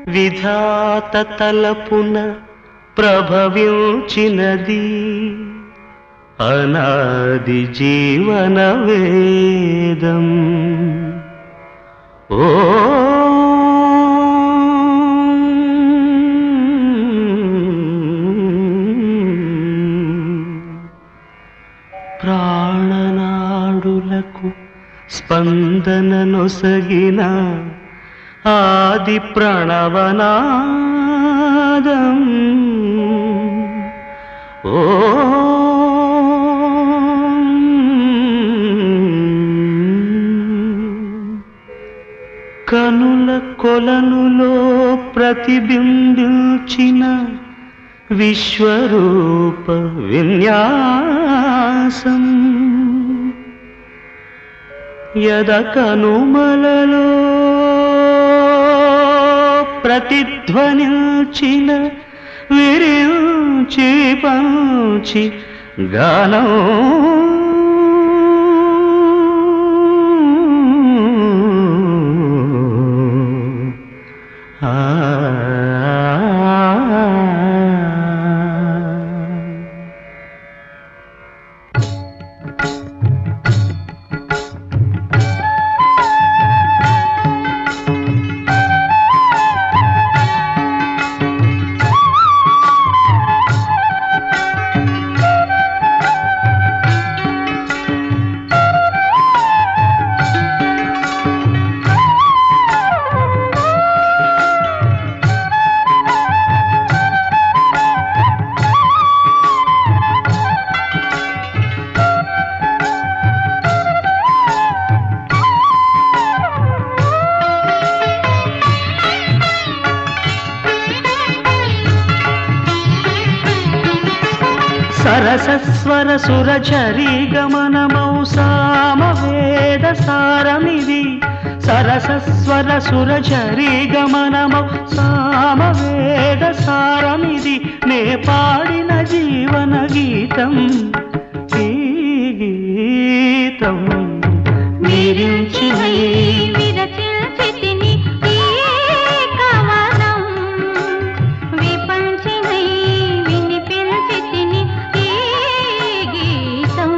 విధాత తలపున ప్రభవించినది అనాది జీవన వేదం ఓ ప్రాణనాడులకు స్పందన నొసగిన ఆది ప్రణవనాదం ఓ కనుల కొలనులో ప్రతిబింబించిన విశ్వరూప విన్యాసం యద కనుమలలో ప్రతిధ్వనిల్చిన విరించి పంచి గానం ఆ సరసస్వర సురచరీ గమనమౌ సామవేద సారమిది సరసస్వర సురచరీ గమనమౌ సామవేద సారమిది నే పాడిన జీవన గీతం ఈ గీతం నిరించిన విరచిల్చితిని ఈ కవనం విపంచినై వినిపించితిని ఈ గీతం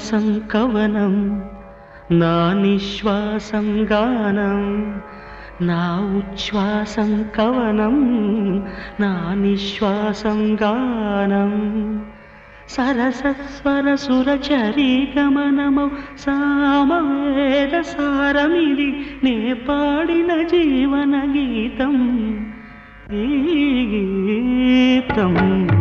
ఉచ్ఛ్వాసం కవనం నా నిశ్వాసం గానం నా ఉచ్ఛ్వాసం కవనం నా నిశ్వాసం గానం సరసస్వర సురచరీ గమనమౌ సామవేద సారమిది నే పాడిన జీవన గీతం ఈ గీతం